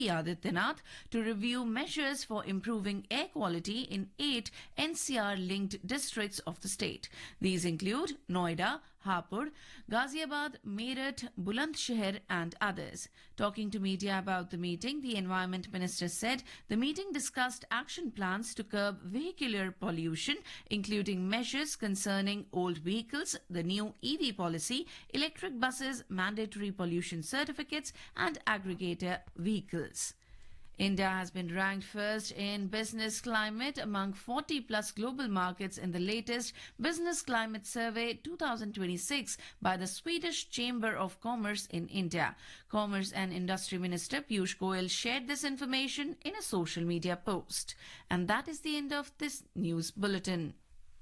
Adityanath to review measures for improving air quality in eight NCR-linked districts of the state. These include Noida, Hapur, Ghaziabad, Meerut, Bulandshahr and others. Talking to media about the meeting, the Environment Minister said the meeting discussed action plans to curb vehicular pollution, including measures concerning old vehicles, the new EV policy, electric buses, mandatory pollution certificates and aggregator vehicles. India has been ranked first in business climate among 40 plus global markets in the latest Business Climate Survey 2026 by the Swedish Chamber of Commerce in India. Commerce and Industry Minister Piyush Goyal shared this information in a social media post. And that is the end of this news bulletin.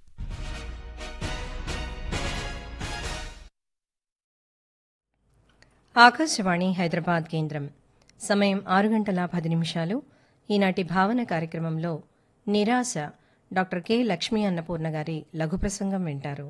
Akashvani Hyderabad కేంద్రం సమయం ఆరు గంటల పది నిమిషాలు ఈనాటి భావన కార్యక్రమంలో నిరాశ డాక్టర్ కె లక్ష్మీ అన్నపూర్ణ గారి లఘు ప్రసంగం వింటారు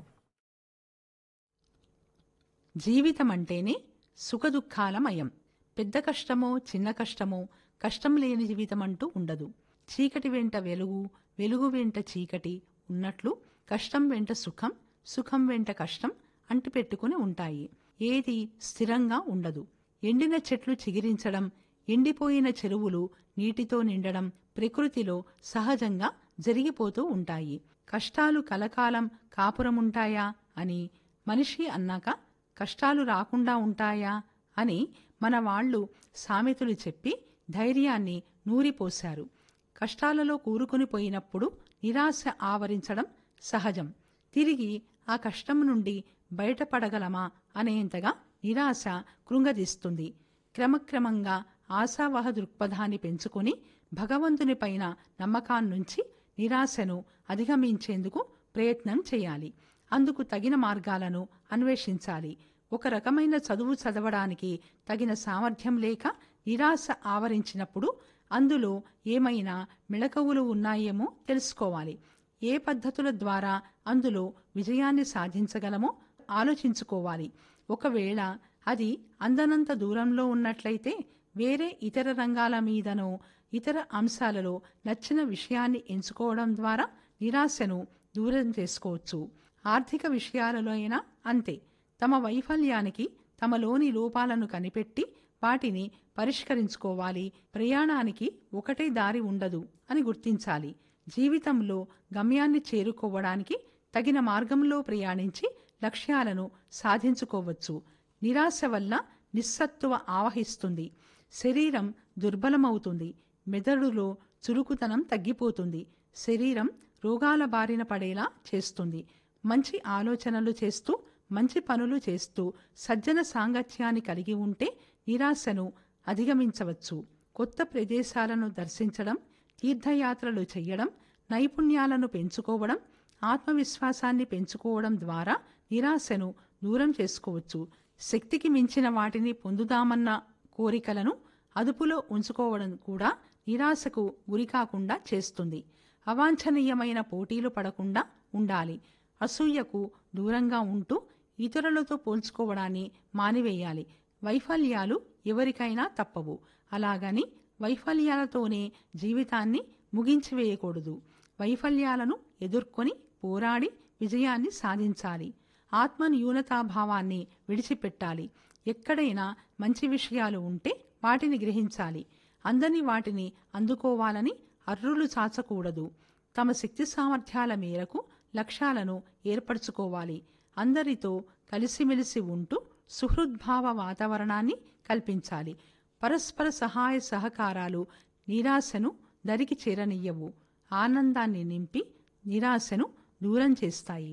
జీవితం అంటేనే సుఖదుఖాలమయం పెద్ద కష్టమో చిన్న కష్టమో కష్టం లేని జీవితం అంటూ ఉండదు చీకటి వెంట వెలుగు వెలుగు వెంట చీకటి ఉన్నట్లు కష్టం వెంట సుఖం సుఖం వెంట కష్టం అంటిపెట్టుకుని ఉంటాయి ఏది స్థిరంగా ఉండదు ఎండిన చెట్లు చిగిరించడం ఎండిపోయిన చెరువులు నీటితో నిండడం ప్రకృతిలో సహజంగా జరిగిపోతూ ఉంటాయి కష్టాలు కలకాలం కాపురముంటాయా అని మనిషి అన్నాక కష్టాలు రాకుండా ఉంటాయా అని మన వాళ్ళు సామెతలు చెప్పి ధైర్యాన్ని నూరిపోశారు కష్టాలలో కూరుకుని పోయినప్పుడు నిరాశ ఆవరించడం సహజం తిరిగి ఆ కష్టం నుండి బయటపడగలమా అనేంతగా నిరాశ కృంగదీస్తుంది క్రమక్రమంగా ఆశావహ దృక్పథాన్ని పెంచుకొని భగవంతునిపైన నమ్మకాన్నుంచి నిరాశను అధిగమించేందుకు ప్రయత్నం చేయాలి అందుకు తగిన మార్గాలను అన్వేషించాలి ఒక రకమైన చదువు చదవడానికి తగిన సామర్థ్యం లేక నిరాశ ఆవరించినప్పుడు అందులో ఏమైనా మిళకవులు ఉన్నాయేమో తెలుసుకోవాలి ఏ పద్ధతుల ద్వారా అందులో విజయాన్ని సాధించగలమో ఆలోచించుకోవాలి ఒకవేళ అది అందనంత దూరంలో ఉన్నట్లయితే వేరే ఇతర రంగాల మీదనో ఇతర అంశాలలో నచ్చిన విషయాన్ని ఎంచుకోవడం ద్వారా నిరాశను దూరం చేసుకోవచ్చు ఆర్థిక విషయాలలో అయినా అంతే తమ వైఫల్యానికి తమలోని లోపాలను కనిపెట్టి వాటిని పరిష్కరించుకోవాలి ప్రయాణానికి ఒకటే దారి ఉండదు అని గుర్తించాలి జీవితంలో గమ్యాన్ని చేరుకోవడానికి తగిన మార్గంలో ప్రయాణించి లక్ష్యాలను సాధించుకోవచ్చు నిరాశ వల్ల నిస్సత్తువ ఆవహిస్తుంది శరీరం దుర్బలమవుతుంది మెదడులో చురుకుతనం తగ్గిపోతుంది శరీరం రోగాల బారిన పడేలా చేస్తుంది మంచి ఆలోచనలు చేస్తూ మంచి పనులు చేస్తూ సజ్జన సాంగత్యాన్ని కలిగి ఉంటే నిరాశను అధిగమించవచ్చు కొత్త ప్రదేశాలను దర్శించడం తీర్థయాత్రలు చేయడం నైపుణ్యాలను పెంచుకోవడం ఆత్మవిశ్వాసాన్ని పెంచుకోవడం ద్వారా నిరాశను దూరం చేసుకోవచ్చు శక్తికి మించిన వాటిని పొందుదామన్న కోరికలను అదుపులో ఉంచుకోవడం కూడా నిరాశకు గురికాకుండా చేస్తుంది అవాంఛనీయమైన పోటీలు పడకుండా ఉండాలి అసూయకు దూరంగా ఉంటూ ఇతరులతో పోల్చుకోవడాన్ని మానివేయాలి వైఫల్యాలు ఎవరికైనా తప్పవు అలాగని వైఫల్యాలతోనే జీవితాన్ని ముగించివేయకూడదు వైఫల్యాలను ఎదుర్కొని పోరాడి విజయాన్ని సాధించాలి ఆత్మ న్యూనతాభావాన్ని విడిచిపెట్టాలి ఎక్కడైనా మంచి విషయాలు ఉంటే వాటిని గ్రహించాలి అందని వాటిని అందుకోవాలని అర్రులు చాచకూడదు తమ శక్తి సామర్థ్యాల మేరకు లక్ష్యాలను ఏర్పరచుకోవాలి అందరితో కలిసిమెలిసి ఉంటూ సుహృద్భావ వాతావరణాన్ని కల్పించాలి పరస్పర సహాయ సహకారాలు నిరాశను దరికి చేరనియ్యవు ఆనందాన్ని నింపి నిరాశను దూరం చేస్తాయి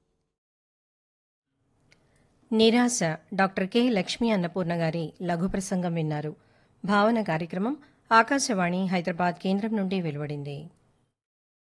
నిరాశ డాక్టర్ కె లక్ష్మీ అన్నపూర్ణ గారి లఘు ప్రసంగం విన్నారు భావన కార్యక్రమం ఆకాశవాణి హైదరాబాద్ కేంద్రం నుండి వెలువడింది